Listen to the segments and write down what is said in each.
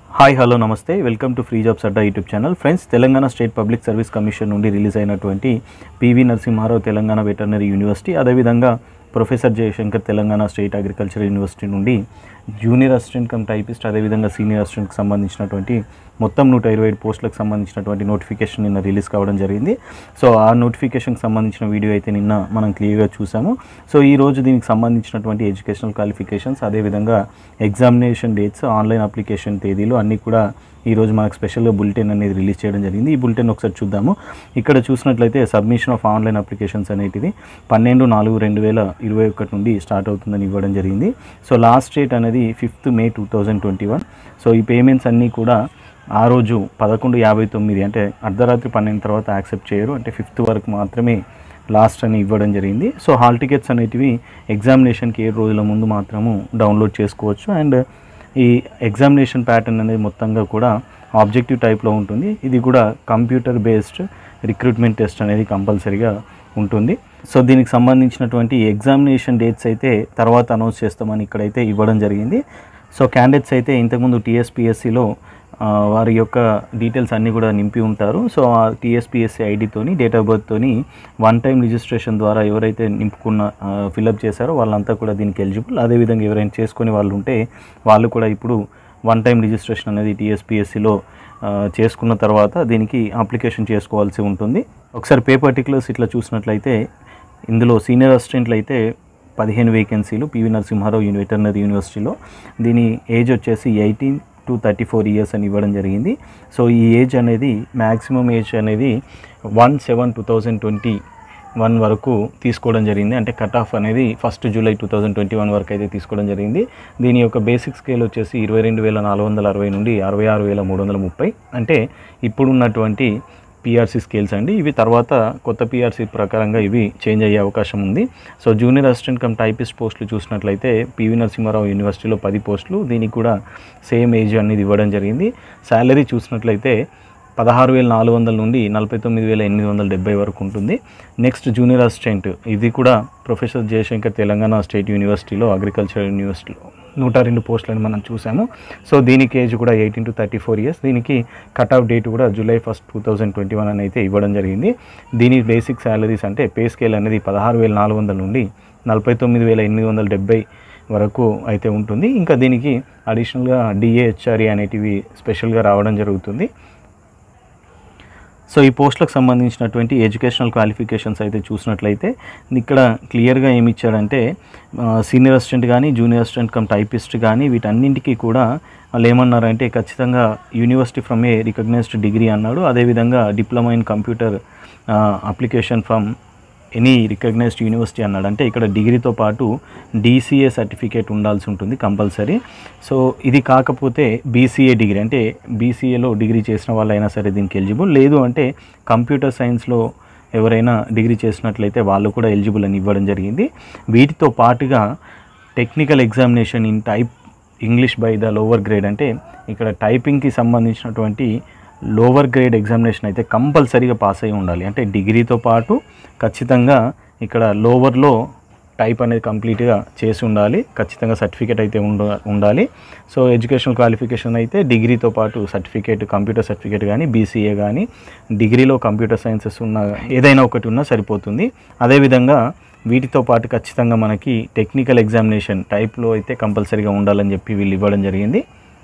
Hi hello నమస్తే welcome to free jobs Adda YouTube channel friends Telangana state public service commission నుండి release అయినటువంటి PV Narasimha Rao Telangana veterinary university అదేవిధంగా professor Jayashankar Telangana state agriculture university నుండి junior assistant cum typist అదేవిధంగా senior అసిస్టెంట్కి సంబంధించినటువంటి మొత్తం నూట ఇరవై ఐదు పోస్టులకు సంబంధించినటువంటి నోటిఫికేషన్ నిన్న రిలీజ్ కావడం జరిగింది సో ఆ నోటిఫికేషన్కి సంబంధించిన వీడియో అయితే నిన్న మనం క్లియర్గా చూసాము సో ఈ రోజు దీనికి సంబంధించినటువంటి ఎడ్యుకేషనల్ క్వాలిఫికేషన్స్ అదేవిధంగా ఎగ్జామినేషన్ డేట్స్ ఆన్లైన్ అప్లికేషన్ తేదీలు అన్నీ కూడా ఈరోజు మనకు స్పెషల్గా బులెటిన్ అనేది రిలీజ్ చేయడం జరిగింది ఈ బులెటిన్ ఒకసారి చూద్దాము ఇక్కడ చూసినట్లయితే సబ్మిషన్ ఆఫ్ ఆన్లైన్ అప్లికేషన్స్ అనేటిది పన్నెండు నాలుగు రెండు వేల ఇరవై ఒకటి నుండి స్టార్ట్ అవుతుందని ఇవ్వడం జరిగింది సో లాస్ట్ డేట్ అనేది fifth May two thousand twenty one so ఈ పేమెంట్స్ అన్నీ కూడా ఆ రోజు పదకొండు యాభై తొమ్మిది అంటే అర్ధరాత్రి పన్నెండు తర్వాత యాక్సెప్ట్ చేయరు అంటే ఫిఫ్త్ వరకు మాత్రమే లాస్ట్ అని ఇవ్వడం జరిగింది సో హాల్ టికెట్స్ అనేటివి ఎగ్జామినేషన్కి ఏడు రోజుల ముందు మాత్రము డౌన్లోడ్ చేసుకోవచ్చు అండ్ ఈ ఎగ్జామినేషన్ ప్యాటర్న్ అనేది మొత్తంగా కూడా ఆబ్జెక్టివ్ టైప్లో ఉంటుంది ఇది కూడా కంప్యూటర్ బేస్డ్ రిక్రూట్మెంట్ టెస్ట్ అనేది కంపల్సరీగా ఉంటుంది సో దీనికి సంబంధించినటువంటి ఎగ్జామినేషన్ డేట్స్ అయితే తర్వాత అనౌన్స్ చేస్తామని ఇక్కడైతే ఇవ్వడం జరిగింది సో క్యాండిడేట్స్ అయితే ఇంతకుముందు టీఎస్పిఎస్సిలో వారి యొక్క డీటెయిల్స్ అన్నీ కూడా నింపి ఉంటారు సో ఆ టీఎస్పిఎస్సి ఐడితోని డేట్ ఆఫ్ బర్త్తోని వన్ టైం రిజిస్ట్రేషన్ ద్వారా ఎవరైతే నింపుకున్న ఫిలప్ చేశారో వాళ్ళంతా కూడా దీనికి ఎలిజిబుల్ అదేవిధంగా ఎవరైనా చేసుకునే వాళ్ళు ఉంటే వాళ్ళు కూడా ఇప్పుడు వన్ టైం రిజిస్ట్రేషన్ అనేది టీఎస్పిఎస్సిలో చేసుకున్న తర్వాత దీనికి అప్లికేషన్ చేసుకోవాల్సి ఉంటుంది ఒకసారి పే పర్టికులర్స్ ఇట్లా చూసినట్లయితే ఇందులో సీనియర్ అసిస్టెంట్లు అయితే పదిహేను వేకెన్సీలు పివి నరసింహారావు యూని వెటర్నరీ యూనివర్సిటీలో దీని ఏజ్ వచ్చేసి eighteen to thirty four years అని ఇవ్వడం జరిగింది సో ఈ ఏజ్ అనేది మ్యాక్సిమం ఏజ్ అనేది one seven two thousand twenty one వరకు తీసుకోవడం జరిగింది అంటే కట్ ఆఫ్ అనేది first July two thousand twenty one వరకు అయితే తీసుకోవడం జరిగింది దీని యొక్క బేసిక్ స్కేల్ వచ్చేసి ఇరవై రెండు వేల నాలుగు వందల అరవై నుండి అరవై ఆరు వేల మూడు వందల ముప్పై అంటే ఇప్పుడున్నటువంటి పిఆర్సీ స్కేల్స్ అండి ఇవి తర్వాత కొత్త పిఆర్సీ ప్రకారంగా ఇవి చేంజ్ అయ్యే అవకాశం ఉంది so junior assistant cum typist పోస్టులు చూసినట్లయితే పివి నరసింహారావు యూనివర్సిటీలో పది పోస్టులు దీనికి కూడా సేమ్ ఏజ్ అనేది ఇవ్వడం జరిగింది శాలరీ చూసినట్లయితే పదహారు వేల నాలుగు వందల నుండి నలభై తొమ్మిది వేల ఎనిమిది వందల డెబ్బై వరకు ఉంటుంది నెక్స్ట్ జూనియర్ అసిస్టెంట్ ఇది కూడా ప్రొఫెసర్ జయశంకర్ తెలంగాణ స్టేట్ యూనివర్సిటీలో అగ్రికల్చర్ యూనివర్సిటీలో నూట రెండు పోస్టులను మనం చూసాము సో దీనికి ఏజ్ కూడా eighteen to thirty four years దీనికి కట్ ఆఫ్ డేట్ కూడా July first two thousand twenty one అని అయితే ఇవ్వడం జరిగింది దీని బేసిక్ శాలరీస్ అంటే పే స్కేల్ అనేది పదహారు వేల నాలుగు వందల నుండి నలభై తొమ్మిది వేల ఎనిమిది వందల డెబ్బై వరకు అయితే ఉంటుంది ఇంకా దీనికి అడిషనల్గా డిఏహెచ్ఆర్ఏ అనేటివి స్పెషల్గా రావడం జరుగుతుంది సో ఈ పోస్టులకు సంబంధించినటువంటి ఎడ్యుకేషనల్ క్వాలిఫికేషన్స్ అయితే చూసినట్లయితే ఇక్కడ క్లియర్గా ఏమి ఇచ్చాడంటే సీనియర్ అసిస్టెంట్ కానీ జూనియర్ అసిస్టెంట్ కమ్ టైపిస్ట్ కానీ వీటన్నింటికి కూడా వాళ్ళు ఏమన్నారంటే ఖచ్చితంగా university from a recognised degree అన్నాడు అదేవిధంగా diploma in computer application from any recognised university అన్నాడు అంటే ఇక్కడ డిగ్రీతో పాటు డీసీఏ సర్టిఫికేట్ ఉండాల్సి ఉంటుంది కంపల్సరీ సో ఇది కాకపోతే బీసీఏ డిగ్రీ అంటే బీసీఏలో డిగ్రీ చేసిన వాళ్ళైనా సరే దీనికి ఎలిజిబుల్ లేదు అంటే కంప్యూటర్ సైన్స్లో ఎవరైనా డిగ్రీ చేసినట్లయితే వాళ్ళు కూడా ఎలిజిబుల్ అని ఇవ్వడం జరిగింది వీటితో పాటుగా technical examination in type English by the lower grade అంటే ఇక్కడ టైపింగ్కి సంబంధించినటువంటి లోవర్ గ్రేడ్ ఎగ్జామినేషన్ అయితే కంపల్సరీగా పాస్ అయి ఉండాలి అంటే డిగ్రీతో పాటు ఖచ్చితంగా ఇక్కడ లోవర్లో టైప్ అనేది కంప్లీట్గా చేసి ఉండాలి ఖచ్చితంగా సర్టిఫికేట్ అయితే ఉండ ఉండాలి సో ఎడ్యుకేషనల్ క్వాలిఫికేషన్ అయితే డిగ్రీతో పాటు సర్టిఫికేట్ కంప్యూటర్ సర్టిఫికేట్ కానీ బీసీఏ కానీ డిగ్రీలో కంప్యూటర్ సైన్సెస్ ఉన్న ఏదైనా ఒకటి ఉన్నా సరిపోతుంది అదేవిధంగా వీటితో పాటు ఖచ్చితంగా మనకి టెక్నికల్ ఎగ్జామినేషన్ టైప్లో అయితే కంపల్సరీగా ఉండాలని చెప్పి వీళ్ళు ఇవ్వడం జరిగింది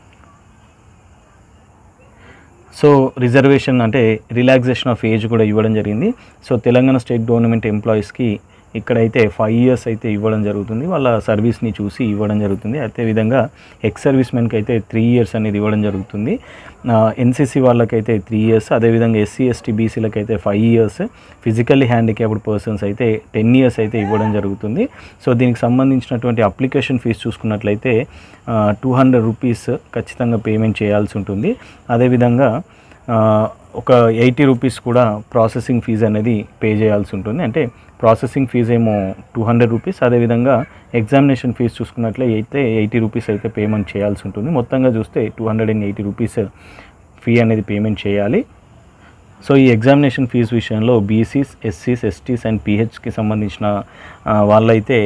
సో రిజర్వేషన్ అంటే రిలాక్సేషన్ ఆఫ్ ఏజ్ కూడా ఇవ్వడం జరిగింది సో తెలంగాణ స్టేట్ గవర్నమెంట్ ఎంప్లాయీస్కి ఇక్కడైతే ఫైవ్ ఇయర్స్ అయితే ఇవ్వడం జరుగుతుంది వాళ్ళ సర్వీస్ని చూసి ఇవ్వడం జరుగుతుంది అదేవిధంగా ఎక్స్ సర్వీస్ మెన్కి అయితే త్రీ ఇయర్స్ అనేది ఇవ్వడం జరుగుతుంది ఎన్సీసీ వాళ్ళకైతే త్రీ ఇయర్స్ అదేవిధంగా ఎస్సీ ఎస్టీ బీసీలకు అయితే five years physically handicapped persons అయితే టెన్ ఇయర్స్ అయితే ఇవ్వడం జరుగుతుంది సో దీనికి సంబంధించినటువంటి అప్లికేషన్ ఫీజు చూసుకున్నట్లయితే టూ హండ్రెడ్ రూపీస్ ఖచ్చితంగా పేమెంట్ చేయాల్సి ఉంటుంది అదేవిధంగా ఒక ఎయిటీ రూపీస్ కూడా ప్రాసెసింగ్ ఫీజు అనేది పే చేయాల్సి ఉంటుంది అంటే ప్రాసెసింగ్ ఫీజు ఏమో టూ హండ్రెడ్ రూపీస్ అదేవిధంగా ఎగ్జామినేషన్ ఫీజు చూసుకున్నట్లయితే ఎయిటీ రూపీస్ అయితే పేమెంట్ చేయాల్సి ఉంటుంది మొత్తంగా చూస్తే two hundred and eighty rupees fee అనేది పేమెంట్ చేయాలి సో ఈ ఎగ్జామినేషన్ ఫీజు విషయంలో బీసీస్ ఎస్సీస్ ఎస్టీస్ అండ్ పిహెచ్కి సంబంధించిన వాళ్ళైతే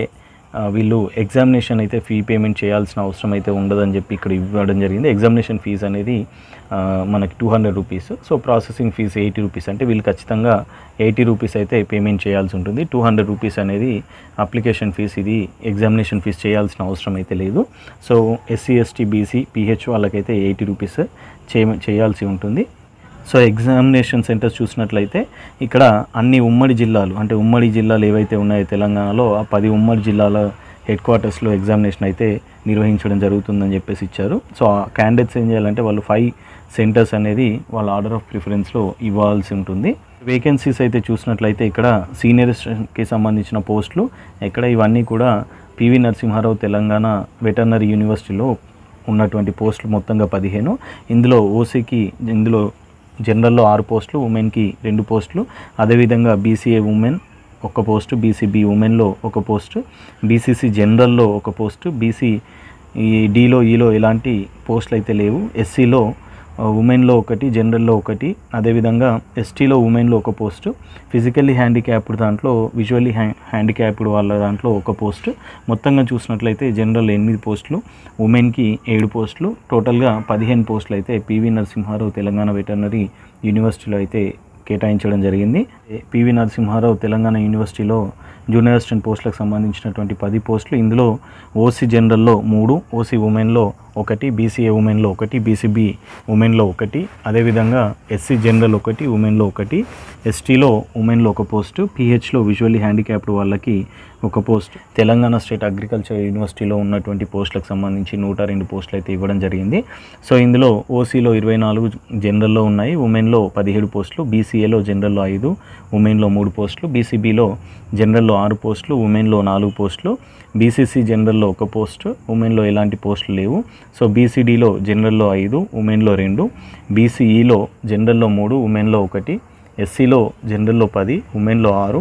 ఆ, వీళ్ళు ఎగ్జామినేషన్ అయితే ఫీ పేమెంట్ చేయాల్సిన అవసరం అయితే ఉండదని చెప్పి ఇక్కడ ఇవ్వడం జరిగింది ఎగ్జామినేషన్ ఫీజు అనేది ఆ, మనకి two hundred rupees so processing fee eighty rupees అంటే వీళ్ళు ఖచ్చితంగా ఎయిటీ రూపీస్ అయితే పేమెంట్ చేయాల్సి ఉంటుంది టూ హండ్రెడ్ రూపీస్ అనేది అప్లికేషన్ ఫీజ్ ఇది ఎగ్జామినేషన్ ఫీజు చేయాల్సిన అవసరం అయితే లేదు so SC ST BC PH వాళ్ళకైతే ఎయిటీ రూపీస్ చేయ చేయాల్సి ఉంటుంది సో ఎగ్జామినేషన్ సెంటర్స్ చూసినట్లయితే ఇక్కడ అన్ని ఉమ్మడి జిల్లాలు అంటే ఉమ్మడి జిల్లాలు ఏవైతే ఉన్నాయో తెలంగాణలో ఆ పది ఉమ్మడి జిల్లాల హెడ్ క్వార్టర్స్లో ఎగ్జామినేషన్ అయితే నిర్వహించడం జరుగుతుందని చెప్పేసి ఇచ్చారు సో ఆ క్యాండిడేట్స్ ఏం చేయాలంటే వాళ్ళు ఫైవ్ సెంటర్స్ అనేది వాళ్ళ ఆర్డర్ ఆఫ్ ప్రిఫరెన్స్లో ఇవ్వాల్సి ఉంటుంది వేకెన్సీస్ అయితే చూసినట్లయితే ఇక్కడ సీనియర్ కి సంబంధించిన పోస్టులు ఇక్కడ ఇవన్నీ కూడా పివి నరసింహారావు తెలంగాణ వెటర్నరీ యూనివర్సిటీలో ఉన్నటువంటి పోస్టులు మొత్తంగా పదిహేను ఇందులో ఓసీకి ఇందులో జనరల్లో ఆరు పోస్టులు ఉమెన్కి రెండు పోస్టులు అదేవిధంగా బీసీఏ ఉమెన్ ఒక పోస్టు బీసీబీ ఉమెన్లో ఒక పోస్టు బీసీసీ జనరల్లో ఒక పోస్టు బీసీ ఈ డీలో ఈలో ఎలాంటి పోస్టులు అయితే లేవు ఎస్సీలో ఉమెన్లో ఒకటి జనరల్లో ఒకటి అదేవిధంగా ఎస్టీలో ఉమెన్లో ఒక పోస్టు ఫిజికల్లీ హ్యాండిక్యాప్డ్ దాంట్లో విజువల్లీ హ్యా హ్యాండిక్యాప్డ్ వాళ్ళ దాంట్లో ఒక పోస్టు మొత్తంగా చూసినట్లయితే జనరల్ ఎనిమిది పోస్టులు ఉమెన్కి ఏడు పోస్టులు టోటల్గా పదిహేను పోస్టులు అయితే పివి నరసింహారావు తెలంగాణ వెటర్నరీ యూనివర్సిటీలో అయితే కేటాయించడం జరిగింది పివి నరసింహారావు తెలంగాణ యూనివర్సిటీలో జూనియర్ అసిస్టెంట్ పోస్టులకు సంబంధించినటువంటి పది పోస్టులు ఇందులో ఓసీ జనరల్లో మూడు ఓసీ ఉమెన్లో ఒకటి బీసీఏ ఉమెన్లో ఒకటి బీసీబీ ఉమెన్లో ఒకటి అదేవిధంగా ఎస్సీ జనరల్ ఒకటి ఉమెన్లో ఒకటి ఎస్టీలో ఉమెన్లో ఒక పోస్టు పిహెచ్లో విజువల్లీ హ్యాండిక్యాప్డ్ వాళ్ళకి ఒక పోస్ట్ తెలంగాణ స్టేట్ అగ్రికల్చర్ యూనివర్సిటీలో ఉన్నటువంటి పోస్టులకు సంబంధించి నూట రెండు పోస్టులు అయితే ఇవ్వడం జరిగింది సో ఇందులో ఓసీలో ఇరవై నాలుగు జనరల్లో ఉన్నాయి ఉమెన్లో పదిహేడు పోస్టులు బీసీఏలో జనరల్లో ఐదు ఉమెన్లో మూడు పోస్టులు బీసీబీలో జనరల్లో ఆరు పోస్టులు ఉమెన్లో నాలుగు పోస్టులు బీసీసీ జనరల్లో ఒక పోస్టు ఉమెన్లో ఎలాంటి పోస్టులు లేవు సో బీసీడీలో జనరల్లో ఐదు ఉమెన్లో రెండు బీసీఈలో జనరల్లో మూడు ఉమెన్లో ఒకటి ఎస్సీలో జనరల్లో పది ఉమెన్లో ఆరు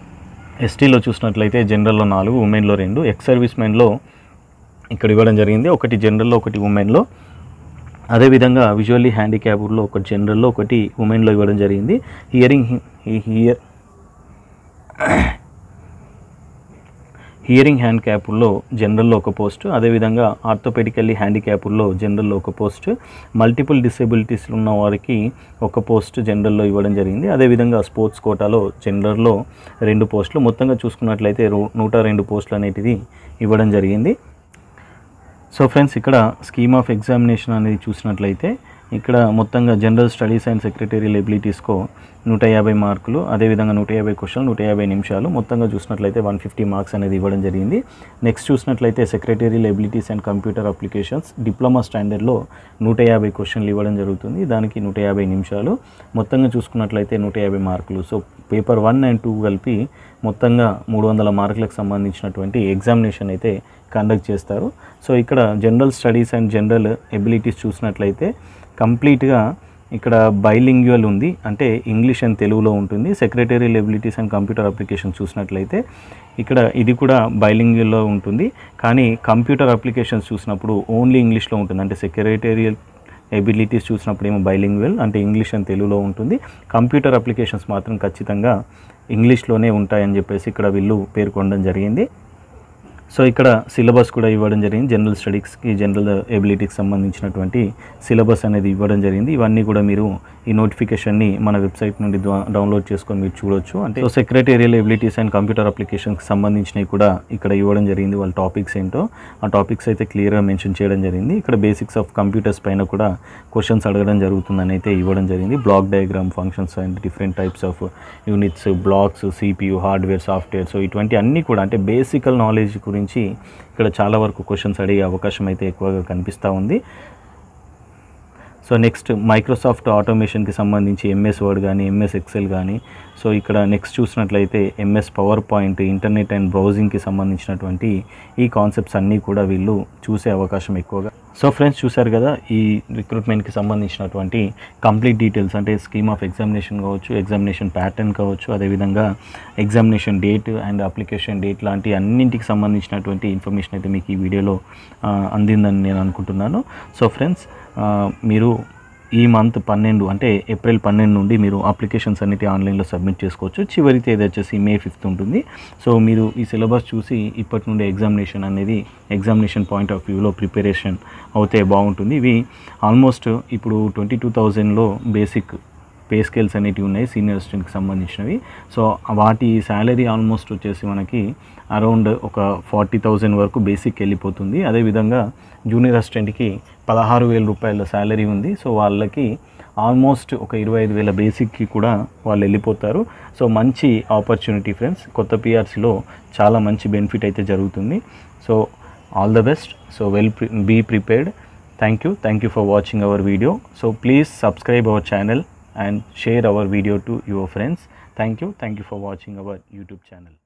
ఎస్టీలో చూసినట్లయితే జనరల్లో నాలుగు ఉమెన్లో రెండు ఎక్స్ సర్వీస్ మెన్లో ఇక్కడ ఇవ్వడం జరిగింది ఒకటి జనరల్లో ఒకటి ఉమెన్లో అదేవిధంగా విజువల్లీ హ్యాండిక్యాప్డ్లో ఒకటి జనరల్లో ఒకటి ఉమెన్లో ఇవ్వడం జరిగింది హియరింగ్ హియర్ హియరింగ్ హ్యాండ్ క్యాపుల్లో జనరల్లో ఒక పోస్ట్ అదేవిధంగా ఆర్థోపెడికల్లీ హ్యాండిక్యాపుల్లో జనరల్లో ఒక పోస్ట్ మల్టిపుల్ డిసేబిలిటీస్ ఉన్న వారికి ఒక పోస్ట్ జనరల్లో ఇవ్వడం జరిగింది అదేవిధంగా స్పోర్ట్స్ కోటాలో జనరల్లో రెండు పోస్టులు మొత్తంగా చూసుకున్నట్లయితే రూ- నూట రెండు పోస్టులు అనేటివి ఇవ్వడం జరిగింది సో ఫ్రెండ్స్ ఇక్కడ స్కీమ్ ఆఫ్ ఎగ్జామినేషన్ అనేది చూసినట్లయితే ఇక్కడ మొత్తంగా జనరల్ స్టడీస్ అండ్ సెక్రటరీ ఎబిలిటీస్కో నూట యాభై మార్కులు అదేవిధంగా నూట యాభై క్వశ్చన్లు నూట యాభై నిమిషాలు మొత్తంగా చూసినట్లయితే వన్ ఫిఫ్టీ మార్క్స్ అనేది ఇవ్వడం జరిగింది నెక్స్ట్ చూసినట్లయితే secretary abilities and computer applications diploma స్టాండర్డ్లో నూట యాభై క్వశ్చన్లు ఇవ్వడం జరుగుతుంది దానికి నూట యాభై నిమిషాలు మొత్తంగా చూసుకున్నట్లయితే నూట యాభై మార్కులు so paper one and two కలిపి మొత్తంగా మూడు వందల మార్కులకు సంబంధించినటువంటి ఎగ్జామినేషన్ అయితే కండక్ట్ చేస్తారు సో ఇక్కడ general studies and general abilities చూసినట్లయితే కంప్లీట్గా ఇక్కడ బైలింగ్యువల్ ఉంది అంటే ఇంగ్లీష్ అండ్ తెలుగులో ఉంటుంది secretary abilities and computer application చూసినట్లయితే ఇక్కడ ఇది కూడా బైలింగ్యువల్లో ఉంటుంది కానీ కంప్యూటర్ అప్లికేషన్స్ చూసినప్పుడు ఓన్లీ ఇంగ్లీష్లో ఉంటుంది అంటే సెక్రటేరియల్ ఎబిలిటీస్ చూసినప్పుడు ఏమో బైలింగ్వెల్ అంటే ఇంగ్లీష్ అండ్ తెలుగులో ఉంటుంది కంప్యూటర్ అప్లికేషన్స్ మాత్రం ఖచ్చితంగా ఇంగ్లీష్లోనే ఉంటాయని చెప్పేసి ఇక్కడ వీళ్ళు పేర్కొనడం జరిగింది సో ఇక్కడ సిలబస్ కూడా ఇవ్వడం జరిగింది జనరల్ స్టడీస్కి జనరల్ ఎబిలిటీకి సంబంధించినటువంటి సిలబస్ అనేది ఇవ్వడం జరిగింది ఇవన్నీ కూడా మీరు ఈ నోటిఫికేషన్ని మన వెబ్సైట్ నుండి ద్వా- డౌన్లోడ్ చేసుకొని మీరు చూడొచ్చు అంటే so secretarial abilities and computer అప్లికేషన్కి సంబంధించినవి కూడా ఇక్కడ ఇవ్వడం జరిగింది వాళ్ళ టాపిక్స్ ఏంటో ఆ టాపిక్స్ అయితే క్లియర్గా మెన్షన్ చేయడం జరిగింది ఇక్కడ బేసిక్స్ ఆఫ్ కంప్యూటర్స్ పైన కూడా క్వశ్చన్స్ అడగడం జరుగుతుందని అయితే ఇవ్వడం జరిగింది block diagram functions and different types of units blocks CPU hardware software so ఇటువంటి అన్నీ కూడా అంటే బేసికల్ నాలెడ్జ్ గురించి ఇక్కడ చాలా వరకు క్వశ్చన్స్ అడిగే అవకాశం అయితే ఎక్కువగా కనిపిస్తూ ఉంది సో నెక్స్ట్ మైక్రోసాఫ్ట్ ఆటోమేషన్కి సంబంధించి ఎంఎస్ వర్డ్ కానీ ఎంఎస్ ఎక్సెల్ కానీ సో ఇక్కడ నెక్స్ట్ చూసినట్లయితే MS PowerPoint internet and బ్రౌజింగ్కి సంబంధించినటువంటి ఈ కాన్సెప్ట్స్ అన్నీ కూడా వీళ్ళు చూసే అవకాశం ఎక్కువగా సో ఫ్రెండ్స్ చూశారు కదా ఈ రిక్రూట్మెంట్కి సంబంధించినటువంటి కంప్లీట్ డీటెయిల్స్ అంటే స్కీమ్ ఆఫ్ ఎగ్జామినేషన్ కావచ్చు ఎగ్జామినేషన్ ప్యాటర్న్ కావచ్చు అదేవిధంగా examination date and application date లాంటి అన్నింటికి సంబంధించినటువంటి ఇన్ఫర్మేషన్ అయితే మీకు ఈ వీడియోలో ఆ, అందిందని నేను అనుకుంటున్నాను సో ఫ్రెండ్స్ ఆ, మీరు ఈ మంత్ పన్నెండు అంటే ఏప్రిల్ పన్నెండు నుండి మీరు అప్లికేషన్స్ అన్నిటి ఆన్లైన్లో సబ్మిట్ చేసుకోవచ్చు చివరి తేదీ వచ్చేసి మే ఫిఫ్త్ ఉంటుంది సో మీరు ఈ సిలబస్ చూసి ఇప్పటి నుండి ఎగ్జామినేషన్ అనేది ఎగ్జామినేషన్ పాయింట్ ఆఫ్ వ్యూలో ప్రిపరేషన్ అవుతే బాగుంటుంది ఇవి ఆల్మోస్ట్ ఇప్పుడు ట్వంటీ టూ థౌజండ్లో బేసిక్ పే స్కేల్స్ అనేటివి ఉన్నాయి సీనియర్ అసిస్టెంట్కి సంబంధించినవి సో వాటి శాలరీ ఆల్మోస్ట్ వచ్చేసి మనకి అరౌండ్ ఒక ఫార్టీ థౌజండ్ వరకు బేసిక్ వెళ్ళిపోతుంది అదేవిధంగా జూనియర్ అసిస్టెంట్కి పదహారు వేల రూపాయల శాలరీ ఉంది సో వాళ్ళకి ఆల్మోస్ట్ ఒక ఇరవై ఐదు వేల బేసిక్కి కూడా వాళ్ళు వెళ్ళిపోతారు సో మంచి ఆపర్చునిటీ ఫ్రెండ్స్ కొత్త పిఆర్సీలో చాలా మంచి బెనిఫిట్ అయితే జరుగుతుంది so all the best so well be prepared thank you thank you for watching our video so please subscribe our channel and share our video to your friends. Thank you. Thank you for watching our YouTube channel.